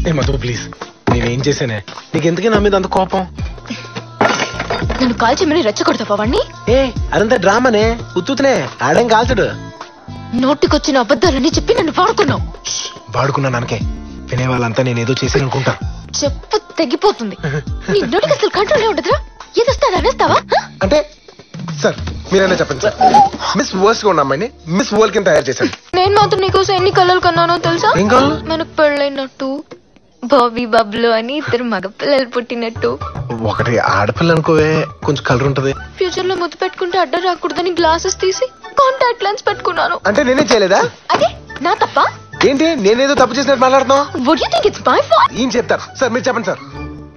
ఏ Madhu please నేనేం చేశానే నీకు ఎందుకే నా మీద అంత కోపం నన్ను కాల్చమని రెచ్చగొడతావా వాణ్ణి ఏ అదంతా డ్రామానే ఉత్తుతనే ఆడేం కాల్చడు నోటికొచ్చిన అబద్ధాలన్నీ చెప్పి నన్ను వాడుకున్నావు వాడుకున్నా నాకే వినే వాళ్ళంతా నేను ఏదో చేసి అనుకుంటా చెప్పు తెగిపోతుంది నీ నోటికి అసలు కంట్రోల్ ఉండదురా ఏదొస్తే అది అనేస్తావా హ? అంటే సార్ మీరైనా చెప్పండి సార్ మిస్ వర్స్ గా ఉన్న అమ్మాయిని మిస్ వరల్డ్ కింద తయారు చేశాను నేను మాత్రం నీకోసం ఎన్ని కళ్ళలు కన్నానో తెలుసా ఏం కళ్ళు? మనకు పెళ్ళైనట్టు బాబీ బబ్లు అని ఇద్దరు మగపిల్లలు పుట్టినట్టు ఒకటి ఆడపిల్ల అనుకోవే కొంచెం కలర్ ఉంటది ఫ్యూచర్ లో ముద్దు పెట్టుకుంటే అడ్డం రాకూడదని గ్లాసెస్ తీసి కాంటాక్ట్ లెన్స్ పెట్టుకున్నాను అంటే నేనే చేయలేదా అదే నా తప్ప ఏంటి నేనేదో తప్పు చేసినట్టు మాట్లాడుతున్నావు would you think it's my fault ఏం చెప్తారు సార్ మీరు చెప్పండి సార్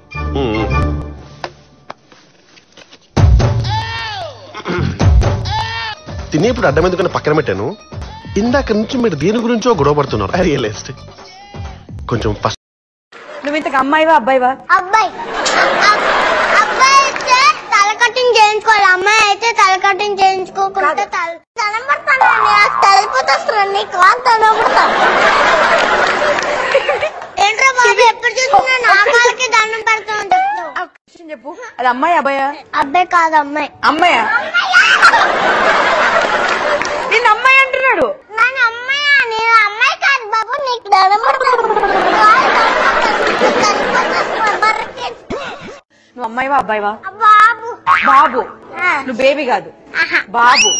తినేప్పుడు అడ్డం ఎందుకని పక్కన పెట్టాను ఇందాక నుంచి మీరు దేని గురించో గొడవ పడుతున్నారు ఐ రియలైజ్డ్ కొంచెం ఫస్ట్ నువ్వు ఇంతకు అమ్మాయివా అబ్బాయివా అబ్బాయి అబ్బాయి అయితే తల కటింగ్ చేయించుకోవాలి అమ్మాయి అయితే తల కటింగ్ చేయించుకోకుండా తల కనబడతానండి తలపోతాను నీకు కనబడతాను ఏంట్రా బాబు ఎప్పుడు చూసినా నా కాళ్ళకి దండం పెడతాను చెప్తావు ఆ క్వశ్చన్ చెప్పు అది అమ్మాయి అబ్బాయా అబ్బాయి కాదు అమ్మాయి అమ్మాయా నిన్ను అమ్మాయి అంటున్నాడు నన్ను అమ్మాయి నేను అమ్మాయి కాదు బాబు నీకు దండం పెడతాను నువ్వు అమ్మాయివా అబ్బాయివా బాబు బాబు ఆ. నువ్వు బేబీ కాదు ఆహా. బాబు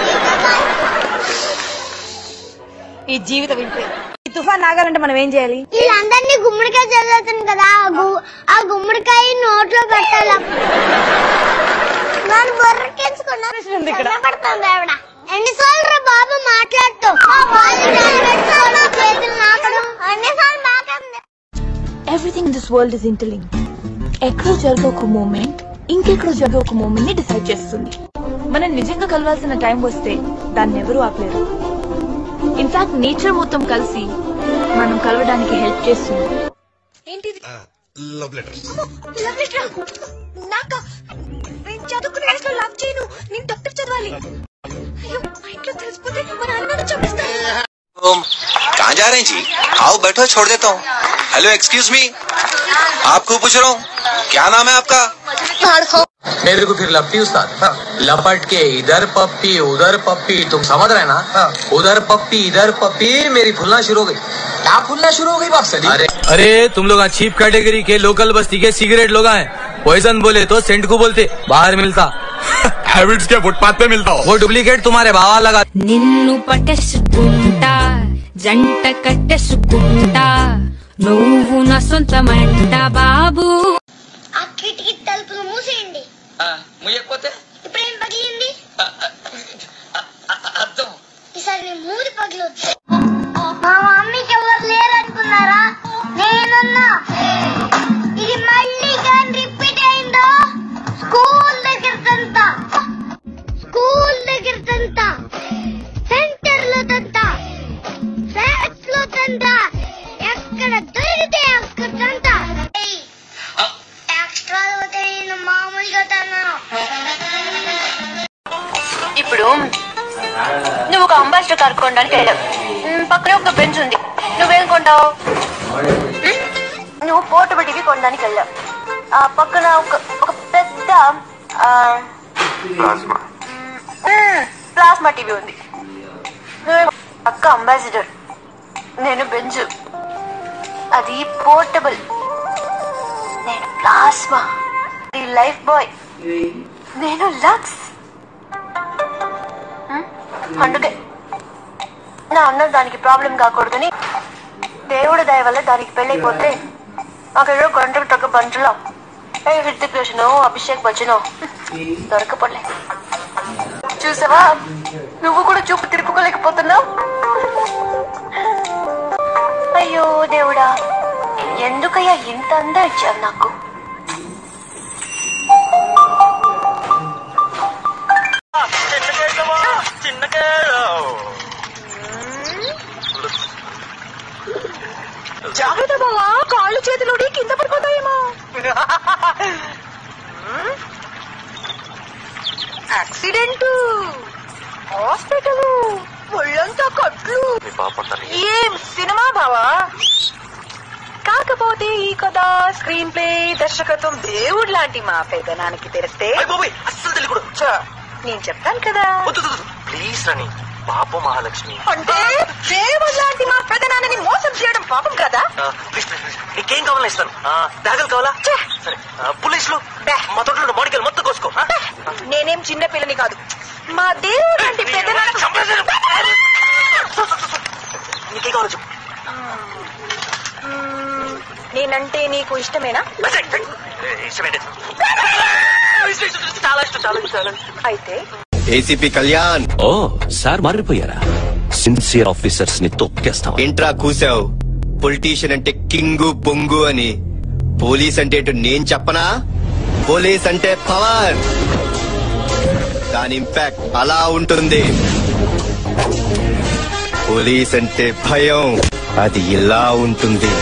ఈ జీవితం ఇంతే ఈ తుఫాన్ ఆగాలంటే మనం ఏం చేయాలి వీళ్ళందరినీ గుమ్మడికాయ చదువుతుంది కదా ఆ గు- ఆ గుమ్మడికాయ నోట్లో పెట్టాలి నన్ను ఉంది ఇక్కడ. బొర్రకెంచుకున్నా ఆవిడ ఎన్నిసార్లు రా బాబు మాట్లాడుతూ ఆ వాళ్ళు నిలబెట్టుకో, నా చేతులు నాకడం ఎన్నిసార్లు బాగుంది everything in this world is interlink ఎక్కడో జరిగే ఒక మూమెంట్ ఇంకెక్కడో జరిగే ఒక మూమెంట్ ని డిసైడ్ చేస్తుంది మనం నిజంగా కలవాల్సిన టైం వస్తే దాన్ని ఎవరూ ఆపలేరు ఇన్ఫాక్ట్ నేచర్ మొత్తం కలిసి మనం కలవడానికి హెల్ప్ చేస్తుంది ఏంటిది లవ్ లెటర్స్ లవ్ లెటర్ నాక నేను చదువుకునే వయసులో లవ్ చేయను నేను డాక్టర్ చదవాలి అయ్యో మా ఇంట్లో తెలిసిపోతే మా నాన్న చంపేస్తాను तुम कहाँ जा रहे हैं जी आओ बैठो छोड़ देता हूँ हेलो एक्सक्यूज मी आपको पूछ रहा हूँ क्या नाम है आपका मेरे को फिर लपटी उस्ताद लपट के इधर पप्पी उधर पप्पी तुम समझ रहे ना उधर पप्पी इधर पप्पी मेरी फुलना शुरू हो गई क्या फुलना शुरू हो गई बाप सदी अरे अरे तुम लोग चीप कैटेगरी के लोकल बस्ती के सिगरेट लोग हैं पॉइजन बोले तो सेंट को बोलते बाहर मिलता हैबिट्स के फुटपाथ पे मिलता वो डुप्लीकेट तुम्हारे भावा लगा నిన్ను పట్టేసుకుంటా జంట కట్టేసుకుంటా నువ్వు నా సొంతమంట బాబు ఆ కిటికీ తలుపులు మూసేయండి ముయ్యకపోతే ఇప్పుడు ఏం పగిలింది అర్థం ఈసారి నీ మూది పగిలొద్దు మా మమ్మీకి ఎవరు లేరనుకున్నారా నేనున్నా ఇది మళ్ళీ కానీ రిపీట్ అయిందో స్కూల్ దగ్గర తంతా స్కూల్ దగ్గర తంతా సెంటర్ లో తంతా ఫ్లాట్స్ లో తంతా ఎక్కడ దొరికితే అక్కడ తంతా ఎక్స్ట్రా పోతే నేను మామూలుగా తన్నా ఇప్పుడు నువ్వు ఒక అంబాసిడర్ కార్ కొనడానికి వెళ్ళావు మ్, పక్కనే ఒక బెంచ్ ఉంది నువ్వేం కొంటావు మ్? నువ్వు పోర్టబుల్ టీవీ కొనడానికి వెళ్ళావు ఆ పక్కన ఒక ఒక పెద్ద ఆ, మ్, ప్లాస్మా టీవీ ఉంది నువ్వేమో అక్క అంబాసిడర్ నేను బెంచ్ అది పోర్టబుల్ నేను ప్లాస్మా అది లైఫ్ బాయ్ నేను లక్స్ అందుకే నా అన్న దానికి ప్రాబ్లం కాకూడదని దేవుడి దయ వల్ల దానికి పెళ్ళైపోతే నాకేదో గంటకు తగ్గ బంటులో ఏ హృతిక్ రోషన్ అభిషేక్ బచ్చనో దొరకపోలే చూసావా నువ్వు కూడా చూపు తిరుపుకోలేకపోతున్నావు అయ్యో దేవుడా ఎందుకయ్యా ఇంత అందా ఇచ్చావు నాకు జాగ్రత్త బావా కాళ్ళు చేతులు కింద పడిపోతాయేమో యాక్సిడెంట్ హాస్పిటల్ ఒళ్ళంతా కట్లు ఏం సినిమా బావా కాకపోతే ఇకపోతే ఈ కథ స్క్రీన్ ప్లే దర్శకత్వం దేవుడు లాంటి మా పెద్దనానికి తెలిస్తే అస్సలు తెలియకూడదు ఛ, నేను చెప్తాను కదా ప్లీజ్ రాణి పాప మహాలక్ష్మి అంటే దేవుడు లాంటి మా పెద్దనాన్నని మోసం చేయడం పాపం కదా ఆ, ప్లీజ్ ప్లీజ్ ప్లీజ్ నీకేం కావాలని ఇస్తాను ఆ, దాగలు కావాలా సరే ఆ, పుల్లేసులు మా తోటలో మామిడికాయలు మొత్తం కోసుకో ఆ? నేనేం చిన్న పిల్లని కాదు మా దేవుడు లాంటి పెద్దనాన్న నీకేం కావాలో చెప్పు మ్మ్, నేనంటే నీకు ఇష్టమేనా ఏ, ఇష్టమేంటి? చాలా ఇష్టం చాలా ఇష్టం చాలా ఇష్టం అయితే ఏసీపీ కళ్యాణ్ ఓ సార్ మారిపోయారా సిన్సియర్ ఆఫీసర్స్ ని తొక్కేస్తాం ఏంట్రా కూసావు పొలిటీషియన్ అంటే కింగు పొంగు అని పోలీస్ అంటే ఏంటో నేను చెప్పనా పోలీస్ అంటే పవర్ దాని ఇంపాక్ట్ అలా ఉంటుంది పోలీస్ అంటే భయం అది ఇలా ఉంటుంది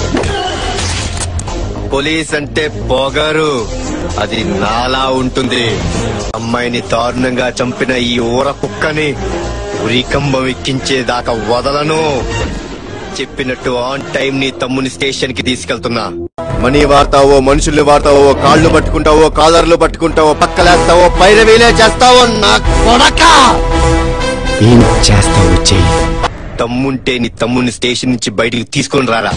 పోలీస్ అంటే పొగరు అది నాలా ఉంటుంది అమ్మాయిని దారుణంగా చంపిన ఈ ఊర కుక్కని ఉరికంబం ఎక్కించేదాకా వదలను చెప్పినట్టు ఆన్ టైం నీ తమ్ముని స్టేషన్ కి తీసుకెళ్తున్నా మనీ వాడతావో మనుషుల్ని వాడతావో కాళ్ళు పట్టుకుంటావో కాలర్లు పట్టుకుంటావో పక్కలేస్తావో పైరవీలే చేస్తావో నా కొడక ఏం చేస్తావో చెయ్యి తమ్ముంటే నీ తమ్ముని స్టేషన్ నుంచి బయటికి తీసుకొని రారా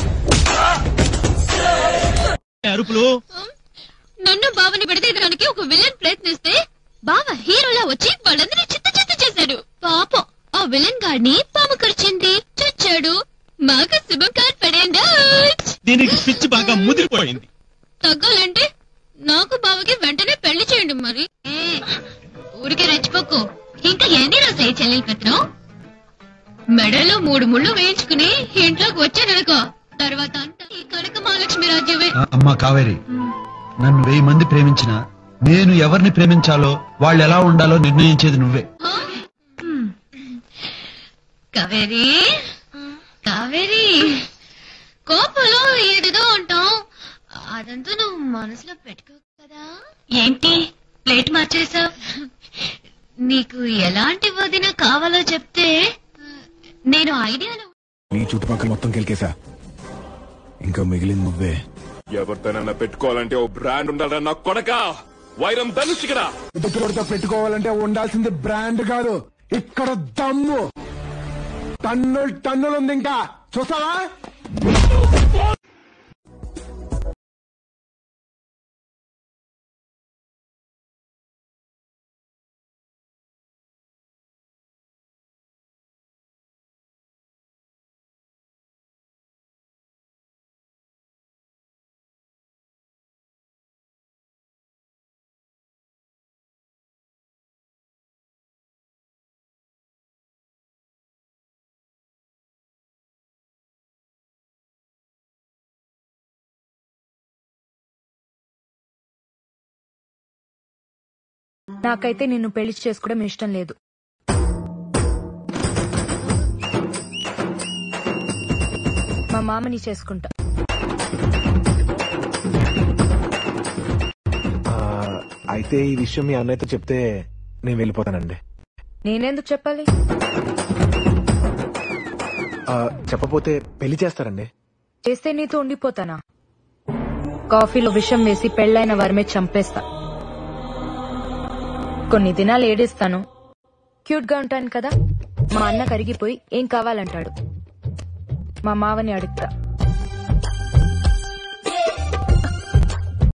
అరుపులు నన్ను బావని విడదీయడానికి ఒక విలన్ ప్రయత్నిస్తే బావ హీరోలా వచ్చి వాళ్ళందరినీ చిత్త చిత్త చేశాడు పాపం ఆ విలన్ గాడిని పాము కరిచింది చచ్చాడు మాకు శుభం కార్ పడేండి దీనికి పిచ్చి బాగా ముదిరిపోయింది తగ్గాలంటే నాకు బావకి వెంటనే పెళ్లి చేయండి మరి ఏ, ఊరికే రెచ్చిపోకు ఇంకా ఎన్ని రోజులు ఈ చెల్లెలు కట్టడం మెడలో మూడు ముళ్ళు వేయించుకుని ఇంట్లోకి వచ్చాననుకో తర్వాత అంతా ఈ కనక మహాలక్ష్మి రాజ్యమే ఆ, అమ్మా కావేరి నన్ను వెయ్యి మంది ప్రేమించినా నేను ఎవరిని ప్రేమించాలో వాళ్ళు ఎలా ఉండాలో నిర్ణయించేది నువ్వే కావేరి కావేరి కోపంలో ఏదేదో ఉంటాం అదంతా నువ్వు మనసులో పెట్టుకో కదా ఏంటి ప్లేట్ మార్చేసావు నీకు ఎలాంటి వదిన కావాలో చెప్తే నేను ఐడియాలో నీ చుట్టుపక్కల మొత్తం కెలికేసా ఇంకా మిగిలింది నువ్వే ఎవరితోనైనా పెట్టుకోవాలంటే ఓ బ్రాండ్ ఉండాలరా నా కొడక వైరం ధనుష్ ఇక్కడ ఎదుటివాడితో పెట్టుకోవాలంటే ఉండాల్సింది బ్రాండ్ కాదు ఇక్కడ దమ్ము టన్నులు టన్నులు ఉంది ఇంకా చూసావా నాకైతే నిన్ను పెళ్లి చేసుకోవడం ఇష్టం లేదు మా మామని చేసుకుంటా ఆ, అయితే ఈ విషయం మీ అన్నయ్యతో చెప్తే నేను వెళ్ళిపోతానండి నేనెందుకు చెప్పాలి ఆ, చెప్పపోతే పెళ్లి చేస్తారండి చేస్తే నీతో ఉండిపోతానా కాఫీలో విషం వేసి పెళ్ళైన వరమే చంపేస్తా కొన్ని దినాలు ఏడిస్తాను క్యూట్ గా ఉంటాను కదా మా అన్న కరిగిపోయి ఏం కావాలంటాడు మా మావని అడుగుతా